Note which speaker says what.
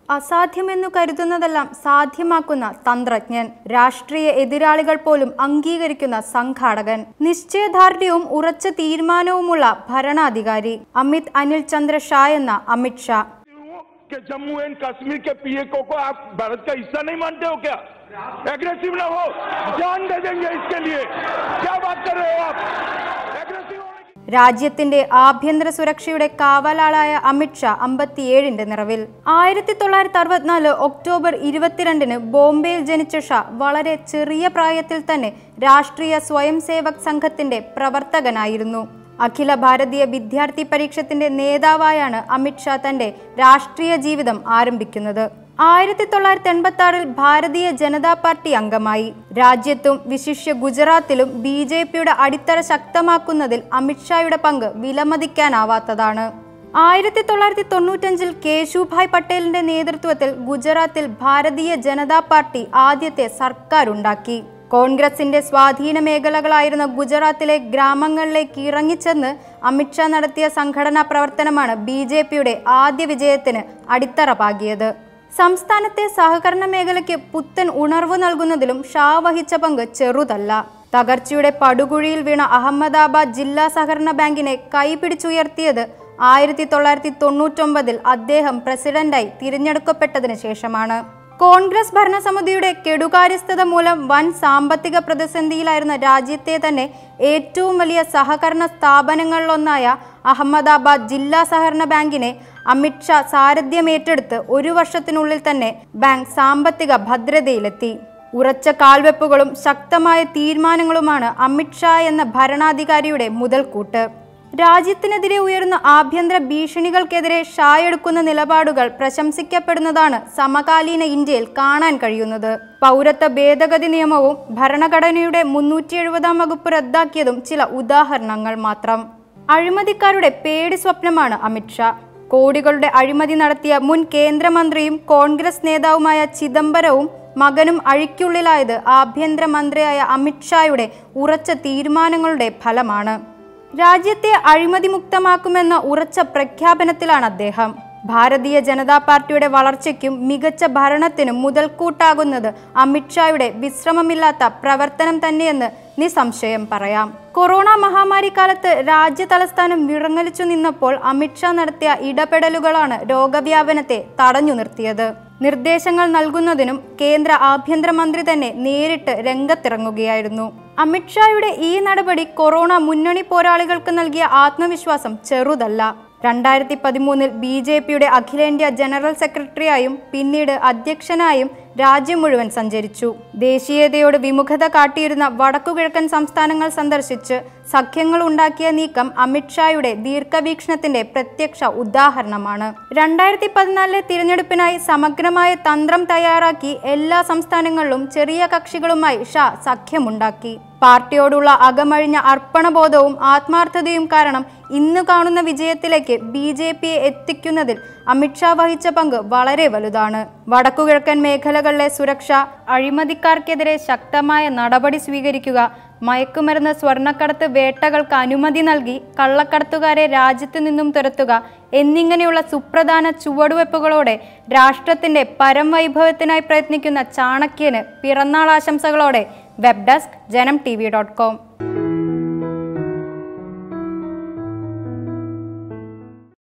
Speaker 1: അസാധ്യമെന്നു കരുതുന്നതെല്ലാം സാധ്യമാക്കുന്ന തന്ത്രജ്ഞൻ രാഷ്ട്രീയ എതിരാളികൾ പോലും അംഗീകരിക്കുന്ന സംഘാടകൻ നിശ്ചയദാർഢ്യവും ഉറച്ച തീരുമാനവുമുള്ള ഭരണാധികാരി അമിത് അനിൽ ചന്ദ്ര ഷാ എന്ന അമിത് ഷാ
Speaker 2: कि जम्मू एंड कश्मीर के पीए को, को आप भारत का हिस्सा नहीं मानते हो क्या एग्रेसिव ना हो जान दे देंगे इसके लिए क्या बात कर रहे हो आप एग्रेसिव होने की
Speaker 1: രാജ്യത്തിന്റെ ആഭ്യന്തര സുരക്ഷയുടെ കാവലാളായ അമിത്ഷാ അമ്പത്തിയേഴിന്റെ നിറവിൽ ആയിരത്തി തൊള്ളായിരത്തി അറുപത്തിനാല് ഒക്ടോബർ ഇരുപത്തിരണ്ടിന് ബോംബെയിൽ ജനിച്ച ഷാ വളരെ ചെറിയ പ്രായത്തിൽ തന്നെ രാഷ്ട്രീയ സ്വയം സേവക് സംഘത്തിന്റെ പ്രവർത്തകനായിരുന്നു അഖില ഭാരതീയ വിദ്യാർത്ഥി പരീക്ഷത്തിന്റെ നേതാവായാണ് അമിത്ഷാ തന്റെ രാഷ്ട്രീയ ജീവിതം ആരംഭിക്കുന്നത് ആയിരത്തി തൊള്ളായിരത്തി എൺപത്തി ആറിൽ ഭാരതീയ ജനതാ പാർട്ടി അംഗമായി രാജ്യത്തും വിശിഷ്യ ഗുജറാത്തിലും ബി ജെ പിയുടെ അടിത്തറ ശക്തമാക്കുന്നതിൽ അമിത്ഷായുടെ പങ്ക് വിലമതിക്കാനാവാത്തതാണ് ആയിരത്തി തൊള്ളായിരത്തി തൊണ്ണൂറ്റഞ്ചിൽ കേശുഭായ് പട്ടേലിന്റെ നേതൃത്വത്തിൽ ഗുജറാത്തിൽ ഭാരതീയ ജനതാ പാർട്ടി ആദ്യത്തെ സർക്കാരുണ്ടാക്കി കോൺഗ്രസിന്റെ സ്വാധീന മേഖലകളായിരുന്ന ഗുജറാത്തിലെ ഗ്രാമങ്ങളിലേക്ക് ഇറങ്ങിച്ചെന്ന് അമിത്ഷാ നടത്തിയ സംഘടനാ പ്രവർത്തനമാണ് ബി ജെ പിയുടെ ആദ്യ വിജയത്തിന് അടിത്തറ പാകിയത് സംസ്ഥാനത്തെ സഹകരണ മേഖലയ്ക്ക് പുത്തൻ ഉണർവ് നൽകുന്നതിലും ഷാ വഹിച്ച പങ്ക് ചെറുതല്ല തകർച്ചയുടെ പടുകുഴിയിൽ വീണ അഹമ്മദാബാദ് ജില്ലാ സഹകരണ ബാങ്കിനെ കൈപിടിച്ചുയർത്തിയത് ആയിരത്തി തൊള്ളായിരത്തി തൊണ്ണൂറ്റൊമ്പതിൽ അദ്ദേഹം പ്രസിഡന്റായി തിരഞ്ഞെടുക്കപ്പെട്ടതിന് ശേഷമാണ് കോൺഗ്രസ് ഭരണസമിതിയുടെ കെടുകാര്യസ്ഥത മൂലം വൻ സാമ്പത്തിക പ്രതിസന്ധിയിലായിരുന്ന രാജ്യത്തെ തന്നെ ഏറ്റവും വലിയ സഹകരണ സ്ഥാപനങ്ങളിലൊന്നായ അഹമ്മദാബാദ് ജില്ലാ സഹകരണ ബാങ്കിനെ അമിത്ഷാ സാരഥ്യമേറ്റെടുത്ത് ഒരു വർഷത്തിനുള്ളിൽ തന്നെ ബാങ്ക് സാമ്പത്തിക ഭദ്രതയിലെത്തി ഉറച്ച കാൽവെപ്പുകളും ശക്തമായ തീരുമാനങ്ങളുമാണ് അമിത്ഷാ എന്ന ഭരണാധികാരിയുടെ മുതൽക്കൂട്ട് രാജ്യത്തിനെതിരെ ഉയരുന്ന ആഭ്യന്തര ഭീഷണികൾക്കെതിരെ ഷാ എടുക്കുന്ന നിലപാടുകൾ പ്രശംസിക്കപ്പെടുന്നതാണ് സമകാലീന ഇന്ത്യയിൽ കാണാൻ കഴിയുന്നത് പൗരത്വ ഭേദഗതി നിയമവും ഭരണഘടനയുടെ മുന്നൂറ്റി എഴുപതാം വകുപ്പ് റദ്ദാക്കിയതും ചില ഉദാഹരണങ്ങൾ മാത്രം അഴിമതിക്കാരുടെ പേടി സ്വപ്നമാണ് അമിത്ഷാ കോടികളുടെ അഴിമതി നടത്തിയ മുൻ കേന്ദ്രമന്ത്രിയും കോൺഗ്രസ് നേതാവുമായ ചിദംബരവും മകനും അഴിക്കുള്ളിലായത് ആഭ്യന്തരമന്ത്രിയായ അമിത്ഷായുടെ ഉറച്ച തീരുമാനങ്ങളുടെ ഫലമാണ് രാജ്യത്തെ അഴിമതി മുക്തമാക്കുമെന്ന ഉറച്ച പ്രഖ്യാപനത്തിലാണ് അദ്ദേഹം ഭാരതീയ ജനതാ പാർട്ടിയുടെ വളർച്ചയ്ക്കും മികച്ച ഭരണത്തിനും മുതൽക്കൂട്ടാകുന്നത് അമിത്ഷായുടെ വിശ്രമമില്ലാത്ത പ്രവർത്തനം തന്നെയെന്ന് നിസ്സംശയം പറയാം കൊറോണ മഹാമാരി കാലത്ത് രാജ്യ തലസ്ഥാനം വിറങ്ങലിച്ചു നിന്നപ്പോൾ അമിത്ഷാ നടത്തിയ ഇടപെടലുകളാണ് രോഗവ്യാപനത്തെ തടഞ്ഞു നിർത്തിയത് നിർദ്ദേശങ്ങൾ നൽകുന്നതിനും കേന്ദ്ര ആഭ്യന്തരമന്ത്രി തന്നെ നേരിട്ട് രംഗത്തിറങ്ങുകയായിരുന്നു അമിത്ഷായുടെ ഈ നടപടി കൊറോണ മുന്നണി പോരാളികൾക്ക് നൽകിയ ആത്മവിശ്വാസം ചെറുതല്ല രണ്ടായിരത്തി പതിമൂന്നിൽ ബി ജെ പിയുടെ അഖിലേന്ത്യാ ജനറൽ സെക്രട്ടറിയായും പിന്നീട് അധ്യക്ഷനായും രാജ്യം മുഴുവൻ സഞ്ചരിച്ചു ദേശീയതയോട് വിമുഖത കാട്ടിയിരുന്ന വടക്കുകിഴക്കൻ സംസ്ഥാനങ്ങൾ സന്ദർശിച്ച് സഖ്യങ്ങൾ ഉണ്ടാക്കിയ നീക്കം അമിത്ഷായുടെ ദീർഘവീക്ഷണത്തിന്റെ പ്രത്യക്ഷ ഉദാഹരണമാണ് രണ്ടായിരത്തി പതിനാലിലെ തിരഞ്ഞെടുപ്പിനായി സമഗ്രമായ തന്ത്രം തയ്യാറാക്കി എല്ലാ സംസ്ഥാനങ്ങളിലും ചെറിയ കക്ഷികളുമായി ഷാ സഖ്യമുണ്ടാക്കി പാർട്ടിയോടുള്ള അകമഴിഞ്ഞ അർപ്പണബോധവും ആത്മാർത്ഥതയും കാരണം ഇന്ന് കാണുന്ന വിജയത്തിലേക്ക് ബി ജെ പിയെ എത്തിക്കുന്നതിൽ അമിത്ഷാ വഹിച്ച പങ്ക് വളരെ വലുതാണ് വടക്കുകിഴക്കൻ മേഖലകളിലെ സുരക്ഷ അഴിമതിക്കാർക്കെതിരെ ശക്തമായ നടപടി സ്വീകരിക്കുക മയക്കുമരുന്ന് സ്വർണ്ണക്കടത്ത് വേട്ടകൾക്ക് അനുമതി നൽകി കള്ളക്കടത്തുകാരെ രാജ്യത്തു നിന്നും തുരത്തുക എന്നിങ്ങനെയുള്ള സുപ്രധാന ചുവടുവെപ്പുകളോടെ രാഷ്ട്രത്തിന്റെ പരംവൈഭവത്തിനായി പ്രയത്നിക്കുന്ന ചാണക്യന് പിറന്നാൾ ആശംസകളോടെ web desk Janam T V dot com